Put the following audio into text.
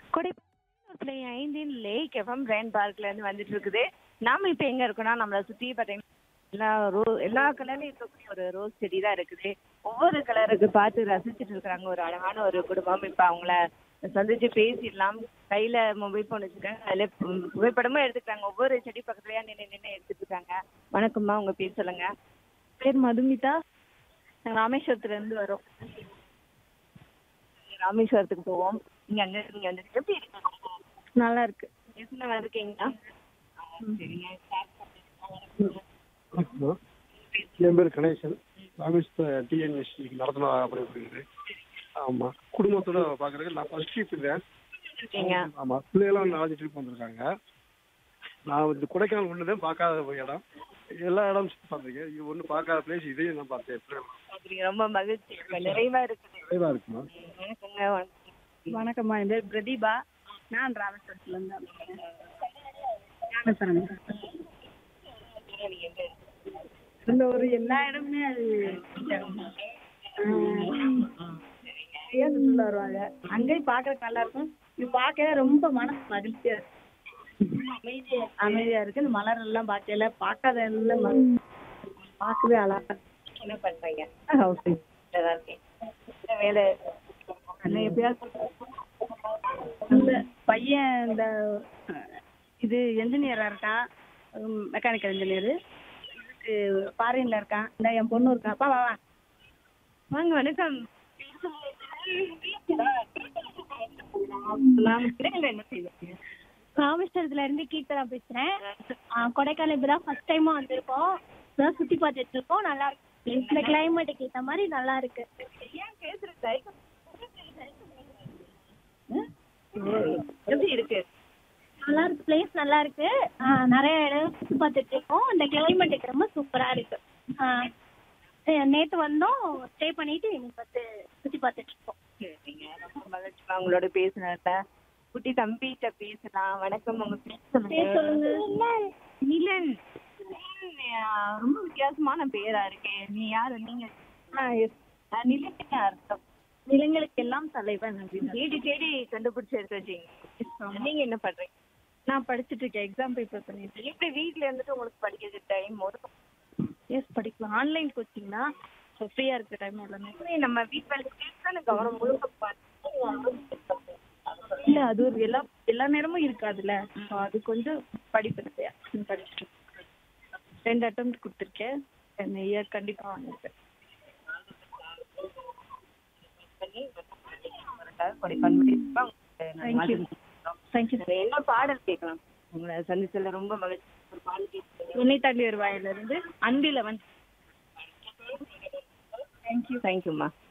கொடை புள்ளி ஐந்தின் லேக் எஃப்எம் ரெயின் பார்க்ல இருந்து வந்துட்டு இருக்குது நாம இப்ப எங்க இருக்கோம்னா நம்மளை சுத்தி பாத்தீங்கன்னா எல்லா ரோ எல்லா கலர்லயும் இருக்கக்கூடிய ஒரு ரோஸ் செடி தான் இருக்குது ஒவ்வொரு கலருக்கு பார்த்து ரசிச்சுட்டு இருக்காங்க ஒரு அழகான ஒரு குடும்பம் இப்ப அவங்கள சந்திச்சு பேசிடலாம் கையில மொபைல் போன் வச்சிருக்காங்க அதுல உம் புகைப்படமும் எடுத்துக்கிறாங்க ஒவ்வொரு செடி பக்கத்துலயா நின்று நின்று எடுத்துட்டு இருக்காங்க வணக்கம்மா உங்க பேர் சொல்லுங்க பேர் மதுமிதா நாங்கள் ராமேஸ்வரத்துல இருந்து வரோம் ராமேஸ்வரத்துக்கு போவோம் நீங்க அங்க நீங்க வந்து எப்படி இருக்கீங்க நல்லா இருக்கு எத்தனை வந்திருக்கீங்களா சரிங்க வணக்கம்மா. என் பேர் கணேசன் ராமேஸ்வர டிஎன்எஸ்சி நடத்தினா அப்படிங்கிறது ஆமா குடும்பத்தோட பாக்குறதுக்கு நான் ஃபர்ஸ்ட் ட்ரிப் இருக்கேன் இருக்கீங்க ஆமா பிள்ளைகளும் நாலஞ்சு ட்ரிப் வந்திருக்காங்க நான் வந்து கொடைக்கானல் ஒன்று தான் பார்க்காத ஒரு இடம் எல்லா இடமும் சுற்றி பார்த்துருக்கேன் இது ஒன்றும் பார்க்காத பிளேஸ் இதையும் நான் பார்த்தேன் எப்படி அப்படிங்க ரொம்ப மகிழ்ச்சி இப்ப நிறைவா இருக்குது நிறைவா இருக்குமா வணக்கங்க வணக்கம். வணக்கம்மா என் பேர் பிரதீபா நான் ராமேஸ்வரத்துல இருந்து வந்திருக்கேன். ராமேஸ்வரம் இந்த ஒரு எல்லா இடமுமே அது நிறைய சுற்றுலா வருவாங்க அங்கேயும் பார்க்கறதுக்கு நல்லா இருக்கும் இது பார்க்கவே ரொம்ப மனசு மகிழ்ச்சியா இருக்கு அமைதியா அமைதியா இருக்கு இந்த மலர் எல்லாம் பார்க்கல பார்க்காத எல்லாம் ம- பார்க்கவே அழகா இருக்கு. என்ன பண்றீங்க ஹவுஸ் நல்லா இருக்கேன் என்ன வேலை அண்ணா எப்பயாவது இந்த பையன் இந்த அஹ், இது என்ஜினியரா இருக்கான் மெக்கானிக்கல் இன்ஜினியர் இதுக்கு ஃபாரின்ல இருக்கான் இந்த என் பொண்ணு இருக்கா அப்பா வா வா வாங்க வணக்கம் நாம பிள்ளைங்களை என்ன செய்வீங்க ராமேஸ்வரத்துல இருந்து கீர்த்தனா பேசுறேன் ஆ, கொடைக்கானல் இப்பதான் ஃபர்ஸ்ட் டைமா வந்திருக்கோம் இப்பதான் சுத்தி பார்த்துட்டு இருக்கோம் நல்லா இருக்கு இந்த கிளைமேட்டுக்கு ஏத்த மாதிரி நல்லா இருக்கு ஏன் பேசுற தயக்கம் எப்படி இருக்கு நல்லா இருக்கு பிளேஸ் நல்லா இருக்கு ஆ, நிறைய இடம் சுத்தி பார்த்துட்டு இருக்கோம் இந்த கிளைமேட்டுக்கு ரொம்ப சூப்பரா இருக்கு ஆ, ஏ, நேத்து வந்தோம் ஸ்டே பண்ணிட்டு இன்னைக்கு வந்து சுத்தி பார்த்துட்டு இருக்கோம் சரிங்க ரொம்ப மகிழ்ச்சிமா உங்களோட பேசுனதுல குட்டி தம்பிகிட்ட பேசலாம் வணக்கம் உங்க பேர் சொல்லுங்க நிலன் நிலன், ஆ, ரொம்ப வித்தியாசமான பேரா இருக்கே நீ யாரு நீங்க ஆ, yes. ஆ, நிலன் என்ன அர்த்தம் நிலங்களுக்கு எல்லாம் தலைவன் அப்படின்னு தேடி தேடி கண்டுபிடிச்சு எடுத்து வச்சீங்க நீங்க என்ன பண்றீங்க நான் படிச்சுட்டு இருக்கேன் எக்ஸாம் ப்ரிப்பேர் பண்ணிட்டு இருக்கேன் எப்படி வீட்ல இருந்துட்டு உங்களுக்கு படிக்கிறதுக்கு டைம் ஒதுக்கும் எஸ் படிக்கலாம் ஆன்லைன் கோச்சிங் தான் ஃப்ரீயா இருக்கிற டைம் எல்லாமே எப்படி நம்ம வீட்டு வேலை தானே கவனம் முழுக்க பார்த்து இல்ல அது ஒரு எல்லா எல்லா நேரமும் இருக்காதுல்ல So அது கொஞ்சம் படிப்பு நிறையா படிச்சுட்டு இருக்கேன். ரெண்டு அட்டம் கொடுத்துருக்கேன் இயர் கண்டிப்பா வாங்கிருக்கேன் Thank you. தேங்க்யூ என்ன பாடல் கேட்கலாம் உங்களை சந்திச்சதுல ரொம்ப மகிழ்ச்சி ஒரு பாடல் கேட்கலாம் உன்னை தாண்டி வருவாயில இருந்து அன்பில் வந்து தேங்க்யூ தேங்க்யூம்மா